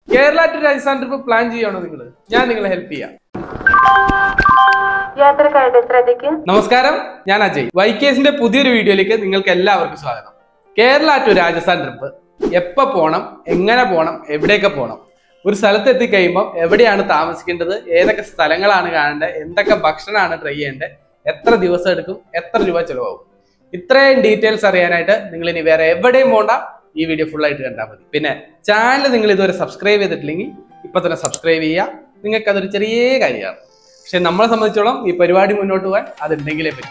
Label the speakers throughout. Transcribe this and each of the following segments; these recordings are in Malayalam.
Speaker 1: Kerala to Rajasthan trip plan ചെയ്യണോ നിങ്ങൾ ഞാൻ നിങ്ങളെ ഹെൽപ്പ് ചെയ്യാം
Speaker 2: യാത്രക്കാരുടെ ശ്രദ്ധയ്ക്ക്
Speaker 1: നമസ്കാരം ഞാൻ അജയ് വൈക്കേസിന്റെ പുതിയൊരു വീഡിയോയിലേക്ക് നിങ്ങൾക്ക് എല്ലാവർക്കും സ്വാഗതം കേരള ടു രാജസ്ഥാൻ ട്രിപ്പ് എപ്പോ പോണം എങ്ങനെ പോണം എവിടെയൊക്കെ പോണം ഒരു സ്ഥലത്ത് എത്തിക്കഴിയുമ്പോൾ എവിടെയാണ് താമസിക്കേണ്ടത് ഏതൊക്കെ സ്ഥലങ്ങളാണ് കാണേണ്ടത് എന്തൊക്കെ ഭക്ഷണമാണ് ട്രൈ ചെയ്യേണ്ടത് എത്ര ദിവസം എടുക്കും എത്ര രൂപ ചിലവാകും ഇത്രയും ഡീറ്റെയിൽസ് അറിയാനായിട്ട് നിങ്ങൾ ഇനി വേറെ എവിടെയും പോണ്ട ഈ വീഡിയോ ഫുൾ ആയിട്ട് കണ്ടാൽ മതി പിന്നെ ചാനൽ നിങ്ങൾ ഇതുവരെ സബ്സ്ക്രൈബ് ചെയ്തിട്ടില്ലെങ്കിൽ ഇപ്പൊ തന്നെ സബ്സ്ക്രൈബ് ചെയ്യുക നിങ്ങൾക്ക് അതൊരു ചെറിയ കാര്യമാണ് പക്ഷെ നമ്മളെ സംബന്ധിച്ചോളം ഈ പരിപാടി മുന്നോട്ട് പോകാൻ അതുണ്ടെങ്കിലേ പറ്റും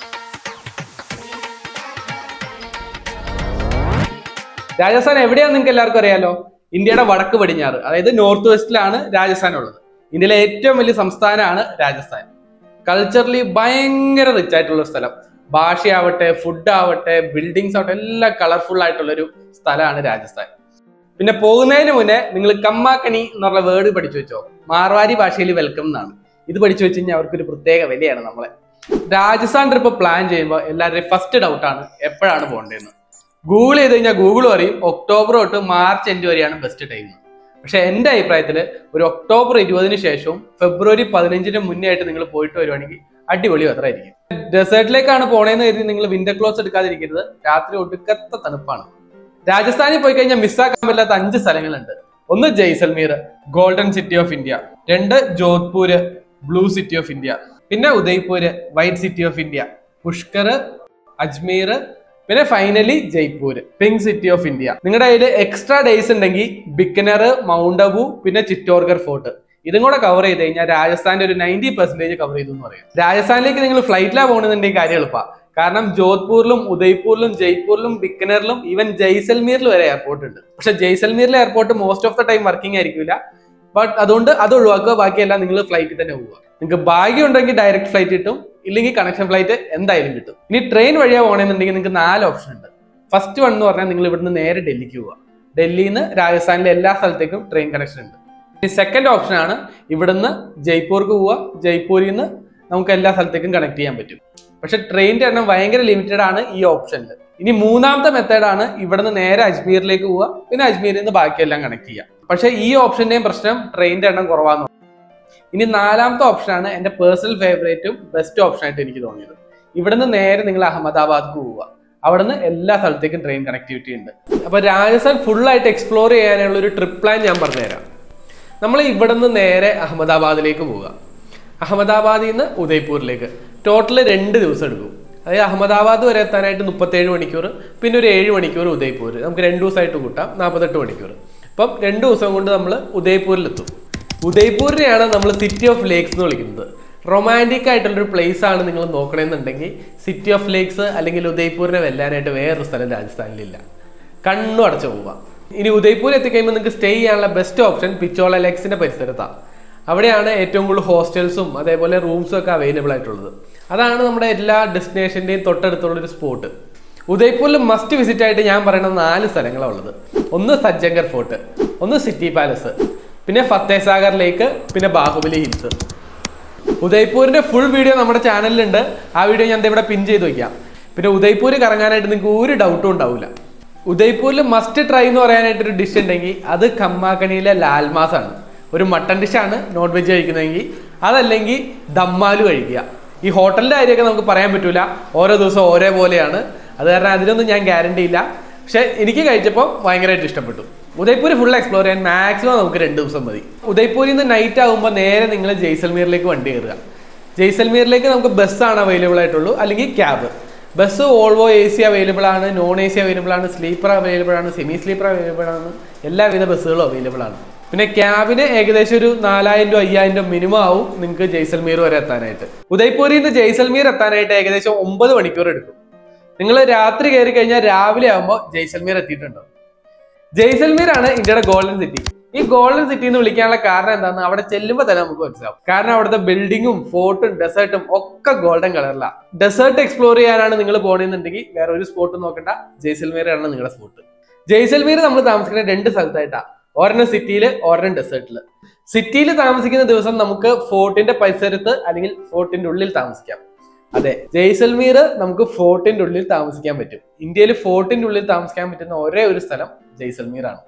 Speaker 1: രാജസ്ഥാൻ എവിടെയാന്ന് നിങ്ങൾക്ക് എല്ലാവർക്കും അറിയാലോ ഇന്ത്യയുടെ വടക്ക് പടിഞ്ഞാറ് അതായത് നോർത്ത് വെസ്റ്റിലാണ് രാജസ്ഥാൻ ഉള്ളത് ഇന്ത്യയിലെ ഏറ്റവും വലിയ സംസ്ഥാനമാണ് രാജസ്ഥാൻ കൾച്ചറലി ഭയങ്കര റിച്ച് ആയിട്ടുള്ള സ്ഥലം ഭാഷയാവട്ടെ ഫുഡ് ആവട്ടെ ബിൽഡിങ്സ് ആവട്ടെ എല്ലാം കളർഫുൾ ആയിട്ടുള്ള ഒരു സ്ഥലമാണ് രാജസ്ഥാൻ പിന്നെ പോകുന്നതിന് മുന്നേ നിങ്ങൾ കമ്മാക്കണി എന്നുള്ള വേർഡ് പഠിച്ചു വെച്ചോ മാർവാരി ഭാഷയിൽ വെൽക്കം എന്നാണ് ഇത് പഠിച്ചു വെച്ച് കഴിഞ്ഞാൽ അവർക്കൊരു പ്രത്യേക വിലയാണ് നമ്മളെ രാജസ്ഥാൻ ട്രിപ്പ് പ്ലാൻ ചെയ്യുമ്പോൾ എല്ലാവരുടെയും ഫസ്റ്റ് ഡൗട്ടാണ് എപ്പോഴാണ് പോകേണ്ടതെന്ന് ഗൂഗിൾ ചെയ്ത് കഴിഞ്ഞാൽ ഗൂഗിൾ പറയും ഒക്ടോബർ തൊട്ട് മാർച്ച് എൻഡ് വരെയാണ് ബെസ്റ്റ് ടൈം പക്ഷെ എൻ്റെ അഭിപ്രായത്തിൽ ഒരു ഒക്ടോബർ ഇരുപതിന് ശേഷവും ഫെബ്രുവരി പതിനഞ്ചിന് മുന്നേ ആയിട്ട് നിങ്ങൾ പോയിട്ട് വരുവാണെങ്കിൽ അടിപൊളി വെതറായിരിക്കും ഡെസേർട്ടിലേക്കാണ് പോണേന്ന് കരുതി നിങ്ങൾ വിന്റർ ക്ലോത്ത്സ് എടുക്കാതിരിക്കരുത് രാത്രി ഒടുക്കത്തെ തണുപ്പാണ് രാജസ്ഥാനിൽ പോയി കഴിഞ്ഞാൽ മിസ്സാക്കാൻ പറ്റാത്ത അഞ്ച് സ്ഥലങ്ങളുണ്ട് ഒന്ന് Jaisalmer golden city of India രണ്ട് Jodhpur blue city of India പിന്നെ Udaipur white city of India Pushkar Ajmer പിന്നെ finally Jaipur pink city of India നിങ്ങളുടെ കയ്യിൽ എക്സ്ട്രാ ഡേയ്സ് ഉണ്ടെങ്കിൽ ബിക്കനർ മൗണ്ട് അബു പിന്നെ ചിറ്റോർഗർ ഫോർട്ട് ഇതും കൂടെ കവർ ചെയ്ത് കഴിഞ്ഞാൽ രാജസ്ഥാന്റെ ഒരു നയൻറ്റി പെർസെന്റേജ് കവർ ചെയ്തു എന്ന് പറയും രാജസ്ഥാനിലേക്ക് നിങ്ങൾ ഫ്ലൈറ്റിലാണ് പോകുന്നുണ്ടെങ്കിൽ കാര്യം എളുപ്പമാണ് കാരണം ജോധ്പൂരിലും ഉദയ്പൂരിലും ജയ്പൂരിലും ബിക്കനറിലും ഈവൻ ജയ്സൽമീറിൽ വരെ എയർപോർട്ട് ഉണ്ട് പക്ഷെ ജയ്സൽമീറിലെ airport most of the time working ആയിരിക്കില്ല ബട്ട് അതുകൊണ്ട് അത് ഒഴിവാക്കുക ബാക്കിയെല്ലാം നിങ്ങൾ ഫ്ലൈറ്റിൽ തന്നെ പോവുക നിങ്ങൾക്ക് ഭാഗ്യം ഉണ്ടെങ്കിൽ ഡയറക്റ്റ് ഫ്ലൈറ്റ് കിട്ടും ഇല്ലെങ്കിൽ കണക്ഷൻ ഫ്ലൈറ്റ് എന്തായാലും കിട്ടും ഇനി ട്രെയിൻ വഴിയാ പോകണമെന്നുണ്ടെങ്കിൽ നിങ്ങൾക്ക് നാല് ഓപ്ഷൻ ഉണ്ട് ഫസ്റ്റ് വൺ എന്ന് പറഞ്ഞാൽ നിങ്ങൾ ഇവിടുന്ന് നേരെ ഡൽഹിക്ക് പോവുക ഡൽഹിയിൽ നിന്ന് രാജസ്ഥാനിലെ എല്ലാ സ്ഥലത്തേക്കും ട്രെയിൻ കണക്ഷൻ ഉണ്ട് ഇനി സെക്കൻഡ് ഓപ്ഷൻ ആണ് ഇവിടുന്ന് ജയ്പൂർക്ക് പോവുക ജയ്പൂരിൽ നിന്ന് നമുക്ക് എല്ലാ സ്ഥലത്തേക്കും കണക്ട് ചെയ്യാൻ പറ്റും പക്ഷെ ട്രെയിനിന്റെ എണ്ണം ഭയങ്കര ലിമിറ്റഡ് ആണ് ഈ ഓപ്ഷനിൽ ഇനി മൂന്നാമത്തെ മെത്തേഡാണ് ഇവിടുന്ന് നേരെ അജ്മീറിലേക്ക് പോവുക പിന്നെ അജ്മീരിൽ നിന്ന് ബാക്കിയെല്ലാം കണക്ട് ചെയ്യുക പക്ഷെ ഈ ഓപ്ഷന്റെയും പ്രശ്നം ട്രെയിനിന്റെ എണ്ണം കുറവാന്ന് ഇനി നാലാമത്തെ ഓപ്ഷനാണ് എൻ്റെ പേഴ്സണൽ ഫേവറേറ്റും ബെസ്റ്റ് ഓപ്ഷൻ ആയിട്ട് എനിക്ക് തോന്നിയത് ഇവിടുന്ന് നേരെ നിങ്ങൾ അഹമ്മദാബാദ്ക്ക് പോവുക അവിടുന്ന് എല്ലാ സ്ഥലത്തേക്കും ട്രെയിൻ കണക്ടിവിറ്റി ഉണ്ട് അപ്പൊ രാജസ്ഥാൻ full ആയിട്ട് എക്സ്പ്ലോർ ചെയ്യാനുള്ള ഒരു ട്രിപ്പ് പ്ലാൻ ഞാൻ പറഞ്ഞുതരാം നമ്മൾ ഇവിടുന്ന് നേരെ അഹമ്മദാബാദിലേക്ക് പോവുക അഹമ്മദാബാദിൽ നിന്ന് ഉദയ്പൂരിലേക്ക് ടോട്ടൽ രണ്ട് ദിവസം എടുക്കും അതായത് അഹമ്മദാബാദ് വരെ എത്താനായിട്ട് മുപ്പത്തേഴ് മണിക്കൂർ പിന്നെ ഒരു ഏഴ് മണിക്കൂർ ഉദയ്പൂർ നമുക്ക് രണ്ട് ദിവസമായിട്ട് കൂട്ടാം നാൽപ്പത്തെട്ട് മണിക്കൂർ അപ്പം രണ്ട് ദിവസം കൊണ്ട് നമ്മൾ ഉദയ്പൂരിലെത്തും ഉദയ്പൂരിനെയാണ് നമ്മൾ സിറ്റി ഓഫ് ലേക്സ് എന്ന് വിളിക്കുന്നത് റൊമാൻറ്റിക് ആയിട്ടുള്ളൊരു പ്ലേസ് ആണ് നിങ്ങൾ നോക്കണമെന്നുണ്ടെങ്കിൽ സിറ്റി ഓഫ് ലേക്സ് അല്ലെങ്കിൽ ഉദയ്പൂരിനെ വെല്ലാനായിട്ട് വേറൊരു സ്ഥലം രാജസ്ഥാനിലില്ല കണ്ണു അടച്ചു പോവുക ഇനി ഉദയ്പൂർ എത്തിക്കഴിയുമ്പോൾ നിങ്ങൾക്ക് സ്റ്റേ ചെയ്യാനുള്ള ബെസ്റ്റ് ഓപ്ഷൻ പിച്ചോള ലേക്സിന്റെ പരിസരത്താണ് അവിടെയാണ് ഏറ്റവും കൂടുതൽ ഹോസ്റ്റൽസും അതേപോലെ റൂംസും ഒക്കെ അവൈലബിൾ ആയിട്ടുള്ളത് അതാണ് നമ്മുടെ എല്ലാ ഡെസ്റ്റിനേഷൻ്റെയും തൊട്ടടുത്തുള്ള ഒരു സ്പോട്ട് ഉദയ്പൂരിൽ മസ്റ്റ് വിസിറ്റ് ആയിട്ട് ഞാൻ പറയുന്ന നാല് സ്ഥലങ്ങളാണ് ഉള്ളത് ഒന്ന് സജ്ജങ്കർ ഫോർട്ട് ഒന്ന് സിറ്റി പാലസ് പിന്നെ ഫത്തേസാഗർ ലേക്ക് പിന്നെ ബാഹുബലി ഹിൽസ് ഉദയ്പൂരിന്റെ ഫുൾ വീഡിയോ നമ്മുടെ ചാനലിലുണ്ട് ആ വീഡിയോ ഞാൻ ദേ ഇവിടെ പിൻ ചെയ്ത് വയ്ക്കാം പിന്നെ ഉദയ്പൂർ കറങ്ങാനായിട്ട് നിങ്ങൾക്ക് ഒരു ഡൗട്ടും ഉണ്ടാവില്ല ഉദയ്പൂരിൽ മസ്റ്റ് ട്രൈ എന്ന് പറയാനായിട്ട് ഒരു ഡിഷ് ഉണ്ടെങ്കിൽ അത് കമ്മാക്കണിയിലെ ലാൽമാസ് ആണ് ഒരു മട്ടൺ ഡിഷാണ് നോൺ വെജ് കഴിക്കുന്നതെങ്കിൽ അതല്ലെങ്കിൽ ദമ്മാലു കഴിക്കുക ഈ ഹോട്ടലിന്റെ കാര്യമൊക്കെ നമുക്ക് പറയാൻ പറ്റൂല ഓരോ ദിവസം ഓരോ പോലെയാണ് അത് കാരണം അതിനൊന്നും ഞാൻ ഗ്യാരണ്ടി ഇല്ല പക്ഷെ എനിക്ക് കഴിച്ചപ്പോൾ ഭയങ്കരമായിട്ട് ഇഷ്ടപ്പെട്ടു ഉദയ്പൂർ ഫുൾ എക്സ്പ്ലോർ ചെയ്യാൻ മാക്സിമം നമുക്ക് രണ്ട് ദിവസം മതി ഉദയ്പൂരിൽ നിന്ന് നൈറ്റ് ആകുമ്പോൾ നേരെ നിങ്ങൾ ജയ്സൽമീറിലേക്ക് വണ്ടി കയറുക ജയ്സൽമീറിലേക്ക് നമുക്ക് ബസ്സാണ് അവൈലബിൾ ആയിട്ടുള്ളൂ അല്ലെങ്കിൽ cab bus Volvo A C available ആണ് നോൺ എ സി അവൈലബിൾ ആണ് സ്ലീപ്പർ അവൈലബിൾ ആണ് സെമി സ്ലീപ്പർ അവൈലബിൾ ആണ് എല്ലാവിധ ബസ്സുകളും അവൈലബിൾ ആണ് പിന്നെ ക്യാബിന് ഏകദേശം ഒരു നാലായിരം രൂപ അയ്യായിരം രൂപ മിനിമം ആവും നിങ്ങൾക്ക് ജയ്സൽമീർ വരെ എത്താനായിട്ട് ഉദയ്പൂരിൽ നിന്ന് ജയ്സൽമീർ എത്താനായിട്ട് ഏകദേശം ഒമ്പത് മണിക്കൂർ എടുക്കും നിങ്ങൾ രാത്രി കയറി കഴിഞ്ഞാൽ രാവിലെ ആകുമ്പോൾ ജയ്സൽമീർ എത്തിയിട്ടുണ്ടാവും ജയ്സൽമീർ ആണ് ഇന്ത്യയുടെ ഗോൾഡൻ സിറ്റി ഈ ഗോൾഡൻ സിറ്റി എന്ന് വിളിക്കാനുള്ള കാരണം എന്താണെന്ന് അവിടെ ചെല്ലുമ്പോൾ തന്നെ നമുക്ക് മനസ്സിലാവും കാരണം അവിടുത്തെ ബിൽഡിങ്ങും ഫോർട്ടും ഡെസേർട്ടും ഒക്കെ ഗോൾഡൻ കളറിലാണ് ഡെസേർട്ട് എക്സ്പ്ലോർ ചെയ്യാനാണ് നിങ്ങൾ പോകണമെന്നുണ്ടെങ്കിൽ വേറെ ഒരു സ്പോട്ട് നോക്കണ്ട ജയ്സൽമീർ ആണ് നിങ്ങളുടെ സ്പോട്ട് ജയ്സൽമീർ നമ്മൾ താമസിക്കുന്ന രണ്ട് സ്ഥലത്തായിട്ടാണ് ഒരെണ്ണം സിറ്റിയിൽ ഒരെണ്ണം ഡെസേർട്ടിൽ സിറ്റിയിൽ താമസിക്കുന്ന ദിവസം നമുക്ക് ഫോർട്ടിന്റെ പരിസരത്ത് അല്ലെങ്കിൽ ഫോർട്ടിന്റെ ഉള്ളിൽ താമസിക്കാം അതെ ജയ്സൽമീർ നമുക്ക് ഫോർട്ടിന്റെ ഉള്ളിൽ താമസിക്കാൻ പറ്റും ഇന്ത്യയിൽ ഫോർട്ടിന്റെ ഉള്ളിൽ താമസിക്കാൻ പറ്റുന്ന ഒരേ ഒരു സ്ഥലം ജയ്സൽമീർ ആണ്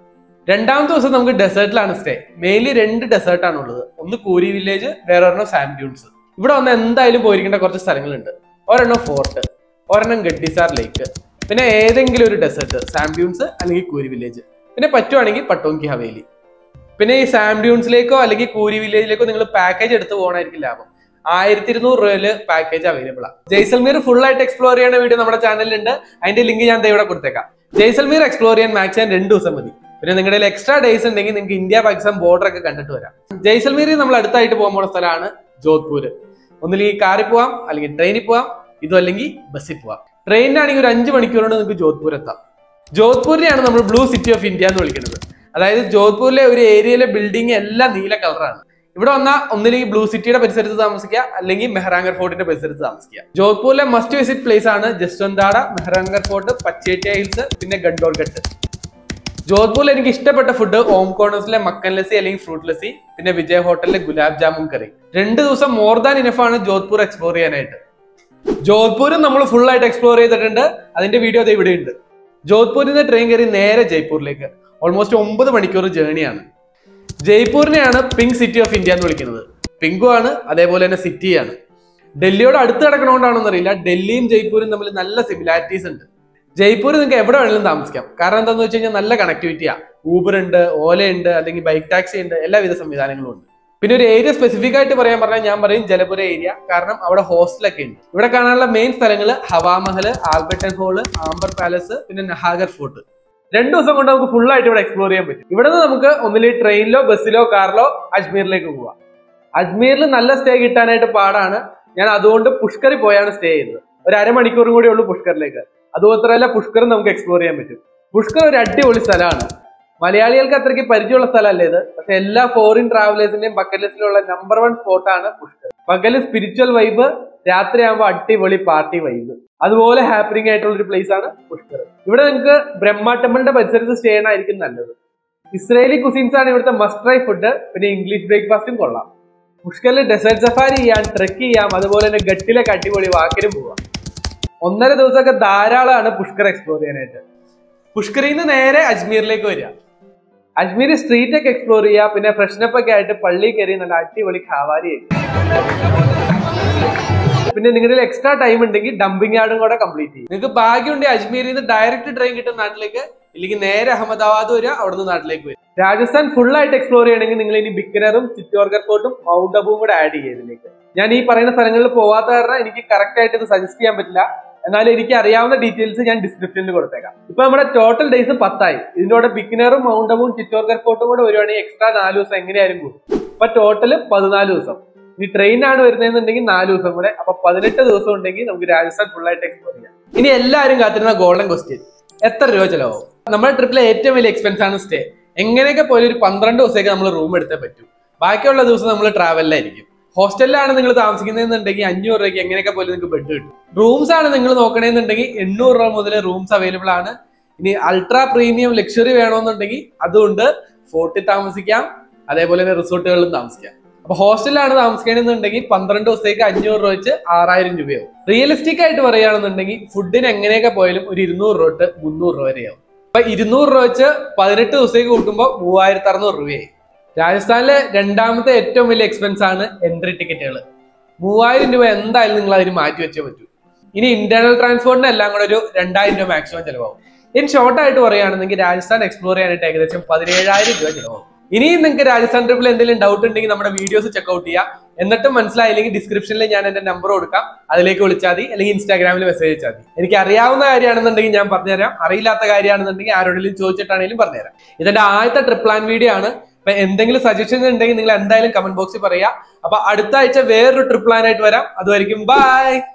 Speaker 1: രണ്ടാമത്തെ ദിവസം നമുക്ക് ഡെസേർട്ടിലാണ് സ്റ്റേ മെയിൻലി രണ്ട് ഡെസേർട്ടാണ് ഉള്ളത് ഒന്ന് കൂരി വില്ലേജ് വേറെ ഒരെണ്ണം സാൻഡ് ഡ്യൂൺസ് ഇവിടെ വന്ന് എന്തായാലും പോയിരിക്കേണ്ട കുറച്ച് സ്ഥലങ്ങളുണ്ട് ഒരെണ്ണം ഫോർട്ട് ഒരെണ്ണം ഗഡ്ഡിസാർ ലേക്ക് പിന്നെ ഏതെങ്കിലും ഒരു ഡെസേർട്ട് സാംബ്യൂൺസ് അല്ലെങ്കിൽ കൂരി വില്ലേജ് പിന്നെ പറ്റുവാണെങ്കിൽ പട്ടോങ്കി ഹവേലി പിന്നെ ഈ സാംബ്യൂൺസിലേക്കോ അല്ലെങ്കിൽ കൂരി വില്ലേജിലേക്കോ നിങ്ങൾ പാക്കേജ് എടുത്ത് പോകണമായിരിക്കും ലാഭം ആയിരത്തി ഇരുന്നൂറ് രൂപയില് പാക്കേജ് അവൈലബിൾ ആണ് ജയ്സൽമീർ ഫുൾ ആയിട്ട് എക്സ്പ്ലോർ ചെയ്യുന്ന വീഡിയോ നമ്മുടെ ചാനലിലുണ്ട് അതിന്റെ ലിങ്ക് ഞാൻ ദേ ഇവിടെ കൊടുത്തേക്കാം ജയ്സൽമീർ എക്സ്പ്ലോർ ചെയ്യാൻ മാക്സിമം രണ്ട് ദിവസം മതി പിന്നെ നിങ്ങളുടെ കയ്യിൽ എക്സ്ട്രാ ഡേയ്സ് ഉണ്ടെങ്കിൽ നിങ്ങൾക്ക് ഇന്ത്യ പാകിസ്ഥാൻ ബോർഡർ ഒക്കെ കണ്ടിട്ട് വരാം ജയ്സൽമീറിൽ നമ്മൾ അടുത്തായിട്ട് പോകാൻ പോകുന്ന സ്ഥലമാണ് ജോധ്പൂർ ഒന്നില്ലെങ്കിൽ കാറിൽ പോവാം അല്ലെങ്കിൽ ട്രെയിനിൽ പോവാം ഇതും അല്ലെങ്കിൽ ബസ്സിൽ പോവാം ട്രെയിനിനാണെങ്കിൽ ഒരു അഞ്ച് മണിക്കൂർ കൊണ്ട് നിങ്ങൾക്ക് ജോധ്പൂർ എത്താം ജോധ്പൂരിനെയാണ് നമ്മൾ ബ്ലൂ സിറ്റി ഓഫ് ഇന്ത്യ എന്ന് വിളിക്കുന്നത് അതായത് ജോധ്പൂരിലെ ഒരു ഏരിയയിലെ ബിൽഡിംഗ് എല്ലാം നീല കളറാണ് ഇവിടെ വന്നാൽ ഒന്നില്ലെങ്കിൽ ബ്ലൂ സിറ്റിയുടെ പരിസരത്ത് താമസിക്കുക അല്ലെങ്കിൽ മെഹ്റാങ്കർ ഫോർട്ടിന്റെ പരിസരത്ത് താമസിക്കുക ജോധ്പൂരിലെ മസ്റ്റ് വിസിറ്റ് പ്ലേസ് ആണ് ജസ്വന്താഡ മെഹ്റാങ്കർ ഫോർട്ട് പച്ചേറ്റിയ ഹിൽസ് പിന്നെ ഗഡ്ഡോർഘട്ട് ജോധ്പൂരിൽ എനിക്ക് ഇഷ്ടപ്പെട്ട ഫുഡ് ഓം കോണേഴ്സിലെ മക്കൻ ലസ്സി അല്ലെങ്കിൽ ഫ്രൂട്ട് ലസ്സി പിന്നെ വിജയ് ഹോട്ടലിലെ ഗുലാബ് ജാമുൻ കറി രണ്ട് ദിവസം മോർ ദാൻ ഇനഫ് ആണ് ജോധ്പൂർ എക്സ്പ്ലോർ ചെയ്യാനായിട്ട് ജോധ്പൂരും നമ്മൾ ഫുൾ ആയിട്ട് എക്സ്പ്ലോർ ചെയ്തിട്ടുണ്ട് അതിന്റെ വീഡിയോ അത് ഇവിടെ ഉണ്ട് ജോധ്പൂരിൽ നിന്ന് ട്രെയിൻ കയറി നേരെ ജയ്പൂരിലേക്ക് ഓൾമോസ്റ്റ് ഒമ്പത് മണിക്കൂർ ജേണിയാണ് ജയ്പൂരിനെയാണ് പിങ്ക് സിറ്റി ഓഫ് ഇന്ത്യ എന്ന് വിളിക്കുന്നത് പിങ്കും ആണ് അതേപോലെ തന്നെ സിറ്റിയാണ് ഡൽഹിയോട് അടുത്ത് കിടക്കണോണ്ടാണെന്ന് അറിയില്ല ഡൽഹിയും ജയ്പൂരും തമ്മിൽ നല്ല സിമിലാരിറ്റീസ് ഉണ്ട് ജയ്പൂർ നിങ്ങൾക്ക് എവിടെ വേണമെങ്കിലും താമസിക്കാം കാരണം എന്താണെന്ന് വെച്ച് കഴിഞ്ഞാൽ നല്ല കണക്ടിവിറ്റിയാ ഊബർ ഉണ്ട് ഓല ഉണ്ട് അല്ലെങ്കിൽ ബൈക്ക് ടാക്സി ഉണ്ട് എല്ലാവിധ സംവിധാനങ്ങളും ഉണ്ട് പിന്നെ ഒരു ഏരിയ സ്പെസിഫിക് ആയിട്ട് പറയാൻ പറഞ്ഞാൽ ഞാൻ പറയും ജലപുര ഏരിയ കാരണം അവിടെ ഹോസ്റ്റലൊക്കെ ഉണ്ട് ഇവിടെ കാണാനുള്ള മെയിൻ സ്ഥലങ്ങൾ Hawa Mahal Albert hall Amber palace പിന്നെ നഹാഗർ ഫോർട്ട് രണ്ടു ദിവസം കൊണ്ട് നമുക്ക് ഫുൾ ആയിട്ട് ഇവിടെ എക്സ്പ്ലോർ ചെയ്യാൻ പറ്റും ഇവിടെ നിന്ന് നമുക്ക് ഒന്നിൽ ട്രെയിനിലോ ബസ്സിലോ കാറിലോ അജ്മീറിലേക്ക് പോവാം അജ്മീറിൽ നല്ല സ്റ്റേ കിട്ടാനായിട്ട് പാടാണ് ഞാൻ അതുകൊണ്ട് പുഷ്കറിൽ പോയാണ് സ്റ്റേ ചെയ്തത് ഒരു അരമണിക്കൂറും കൂടി ഉള്ളൂ പുഷ്കറിലേക്ക് അതുമാത്രമല്ല പുഷ്കർ നമുക്ക് എക്സ്പ്ലോർ ചെയ്യാൻ പറ്റും പുഷ്കർ ഒരു അടിപൊളി സ്ഥലമാണ് മലയാളികൾക്ക് അത്രയ്ക്ക് പരിചയമുള്ള സ്ഥലമല്ലേ ഇത് പക്ഷെ എല്ലാ ഫോറിൻ ട്രാവലേഴ്സിന്റെയും ബക്കറ്റ് ലിസ്റ്റിലുള്ള നമ്പർ വൺ സ്പോട്ടാണ് പുഷ്കർ പകല് സ്പിരിച്വൽ വൈബ് രാത്രിയാകുമ്പോൾ അടിപൊളി പാർട്ടി വൈബ് അതുപോലെ ഹാപ്പനിങ് ആയിട്ടുള്ള ഒരു പ്ലേസ് ആണ് പുഷ്കർ ഇവിടെ നിങ്ങൾക്ക് ബ്രഹ്മ ടെമ്പിളിന്റെ പരിസരത്ത് സ്റ്റേ ചെയ്യണമായിരിക്കും നല്ലത് ഇസ്രേലി കുസിൻസ് ആണ് ഇവിടുത്തെ മസ്റ്റ് ട്രൈ ഫുഡ് പിന്നെ ഇംഗ്ലീഷ് ബ്രേക്ക്ഫാസ്റ്റും കൊള്ളാം പുഷ്കറിൽ ഡെസേർട്ട് സഫാരി ചെയ്യാം ട്രെക്ക് ചെയ്യാം അതുപോലെ തന്നെ ഗട്ടിലൊക്കെ അടിപൊളി വാക്കിനും പോവാം ഒന്നര ദിവസമൊക്കെ ധാരാളമാണ് പുഷ്കർ എക്സ്പ്ലോർ ചെയ്യാനായിട്ട് പുഷ്കറിൽ നിന്ന് നേരെ അജ്മീറിലേക്ക് വരിക അജ്മീർ സ്ട്രീറ്റ് ഒക്കെ എക്സ്പ്ലോർ ചെയ്യുക പിന്നെ ഫ്രഷ്നപ്പ് ഒക്കെ ആയിട്ട് പള്ളി കയറി നല്ല അടിപൊളി ഖാവാരി പിന്നെ നിങ്ങളുടെ എക്സ്ട്രാ ടൈം ഉണ്ടെങ്കിൽ ഡംപിംഗ് യാർഡും കൂടെ കംപ്ലീറ്റ് ചെയ്യും നിങ്ങൾക്ക് ഭാഗ്യമുണ്ടെങ്കിൽ അജ്മീരിൽ നിന്ന് ഡയറക്റ്റ് ട്രെയിൻ കിട്ടും നാട്ടിലേക്ക് ഇല്ലെങ്കിൽ നേരെ അഹമ്മദാബാദ് വരിക അവിടുന്ന് നാട്ടിലേക്ക് വരും രാജസ്ഥാൻ ഫുൾ ആയിട്ട് എക്സ്പ്ലോർ ചെയ്യണമെങ്കിൽ നിങ്ങൾ ഇനി ബിക്കനറും ചിറ്റോർഗർ ഫോർട്ടും മൗണ്ട് അബുവും കൂടെ ആഡ് ചെയ്യുക ഇതിലേക്ക് ഞാൻ ഈ പറയുന്ന സ്ഥലങ്ങളിൽ പോവാത്ത കാരണം എനിക്ക് കറക്റ്റ് ആയിട്ട് ഇത് സജസ്റ്റ് ചെയ്യാൻ പറ്റില്ല എന്നാലും എനിക്ക് അറിയാവുന്ന ഡീറ്റെയിൽസ് ഞാൻ ഡിസ്ക്രിപ്ഷനിൽ കൊടുത്തേക്കാം ഇപ്പൊ നമ്മുടെ ടോട്ടൽ ഡേയ്സ് പത്തായി ഇതിന്റെ കൂടെ ബിക്കിനറും മൗണ്ട് അബുവും ചിറ്റോർഗർ ഫോർട്ടും കൂടെ വരുവാണെങ്കിൽ എക്സ്ട്രാ നാല് ദിവസം എങ്ങനെയായാലും കൂടും അപ്പൊ ടോട്ടൽ പതിനാല് ദിവസം ഇനി ട്രെയിനാണ് വരുന്നതെന്നുണ്ടെങ്കിൽ നാല് ദിവസം കൂടെ അപ്പൊ പതിനെട്ട് ദിവസം ഉണ്ടെങ്കിൽ നമുക്ക് രാജസ്ഥാൻ ഫുൾ ആയിട്ട് എക്സ്പ്ലോർ ചെയ്യാം ഇനി എല്ലാവരും കാത്തിരുന്ന ഗോൾഡൻ ക്വസ്റ്റ്യൻ എത്ര രൂപ ചെലവാകും നമ്മുടെ ട്രിപ്പിലെ ഏറ്റവും വലിയ എക്സ്പെൻസ് ആണ് സ്റ്റേ എങ്ങനെയൊക്കെ പോലും ഒരു പന്ത്രണ്ട് ദിവസത്തേക്ക് നമ്മൾ റൂം എടുത്തേ പറ്റൂ ബാക്കിയുള്ള ദിവസം നമ്മൾ ട്രാവലിലായിരിക്കും ഹോസ്റ്റലിലാണ് നിങ്ങൾ താമസിക്കുന്നതെന്നുണ്ടെങ്കിൽ അഞ്ഞൂറ് രൂപയ്ക്ക് എങ്ങനെയൊക്കെ പോലും നിങ്ങൾക്ക് ബെഡ് കിട്ടും റൂംസ് ആണ് നിങ്ങൾ നോക്കണമെന്നുണ്ടെങ്കിൽ എണ്ണൂറ് രൂപ മുതൽ റൂംസ് അവൈലബിൾ ആണ് ഇനി അൾട്രാ പ്രീമിയം ലക്ഷറി വേണമെന്നുണ്ടെങ്കിൽ അതുകൊണ്ട് ഫോർട്ടിൽ താമസിക്കാം അതേപോലെ തന്നെ റിസോർട്ടുകളിലും താമസിക്കാം അപ്പൊ ഹോസ്റ്റലിലാണ് താമസിക്കണമെന്നുണ്ടെങ്കിൽ പന്ത്രണ്ട് ദിവസത്തേക്ക് അഞ്ഞൂറ് രൂപ വെച്ച് ആറായിരം രൂപയാവും റിയലിസ്റ്റിക് ആയിട്ട് പറയുകയാണെന്നുണ്ടെങ്കിൽ ഫുഡിന് എങ്ങനെയൊക്കെ പോയാലും ഒരു ഇരുന്നൂറ് രൂപ തൊട്ട് മുന്നൂറ് രൂപ വരെയാവും അപ്പൊ ഇരുന്നൂറ് രൂപ വെച്ച് പതിനെട്ട് ദിവസത്തേക്ക് കൂട്ടുമ്പോൾ മൂവായിരത്തി അറുന്നൂറ് രൂപയായി രാജസ്ഥാനിലെ രണ്ടാമത്തെ ഏറ്റവും വലിയ എക്സ്പെൻസ് ആണ് എൻട്രി ടിക്കറ്റുകൾ മൂവായിരം രൂപ എന്തായാലും നിങ്ങൾ അതിന് മാറ്റി വെച്ചേ പറ്റൂ ഇനി ഇന്റേണൽ ട്രാൻസ്പോർട്ടിന് എല്ലാം കൂടെ ഒരു രണ്ടായിരം രൂപ മാക്സിമം ചിലവാകും ഇനി ഷോർട്ട് ആയിട്ട് പറയുകയാണെന്നെങ്കിൽ രാജസ്ഥാൻ എക്സ്പ്ലോർ ചെയ്യാനായിട്ട് ഏകദേശം പതിനേഴായിരം രൂപ ചിലവാകും ഇനിയും നിങ്ങൾക്ക് രാജസ്ഥാൻ ട്രിപ്പിൽ എന്തെങ്കിലും ഡൗട്ട് ഉണ്ടെങ്കിൽ നമ്മുടെ വീഡിയോസ് ചെക്ക്ഔട്ട് ചെയ്യാം എന്നിട്ടും മനസ്സിലായില്ലെങ്കിൽ ഡിസ്ക്രിപ്ഷനിൽ ഞാൻ എന്റെ നമ്പർ കൊടുക്കാം അതിലേക്ക് വിളിച്ചാൽ മതി അല്ലെങ്കിൽ ഇൻസ്റ്റാഗ്രാമിൽ മെസ്സേജ് അയച്ചാൽ മതി എനിക്ക് അറിയാവുന്ന കാര്യമാണെന്നുണ്ടെങ്കിൽ ഞാൻ പറഞ്ഞുതരാം അറിയില്ലാത്ത കാര്യമാണെന്നുണ്ടെങ്കിൽ ആരോടെങ്കിലും ചോദിച്ചിട്ടാണെങ്കിലും പറഞ്ഞുതരാം ഇതിന്റെ ആദ്യത്തെ ട്രിപ്പ് പ്ലാൻ വീഡിയോ ആണ് അപ്പൊ എന്തെങ്കിലും സജഷൻ ഉണ്ടെങ്കിൽ നിങ്ങൾ എന്തായാലും കമന്റ് ബോക്സിൽ പറയാം അപ്പൊ അടുത്ത ആഴ്ച വേറൊരു ട്രിപ്പ് പ്ലാൻ ആയിട്ട് വരാം അതുവരെയും ബൈ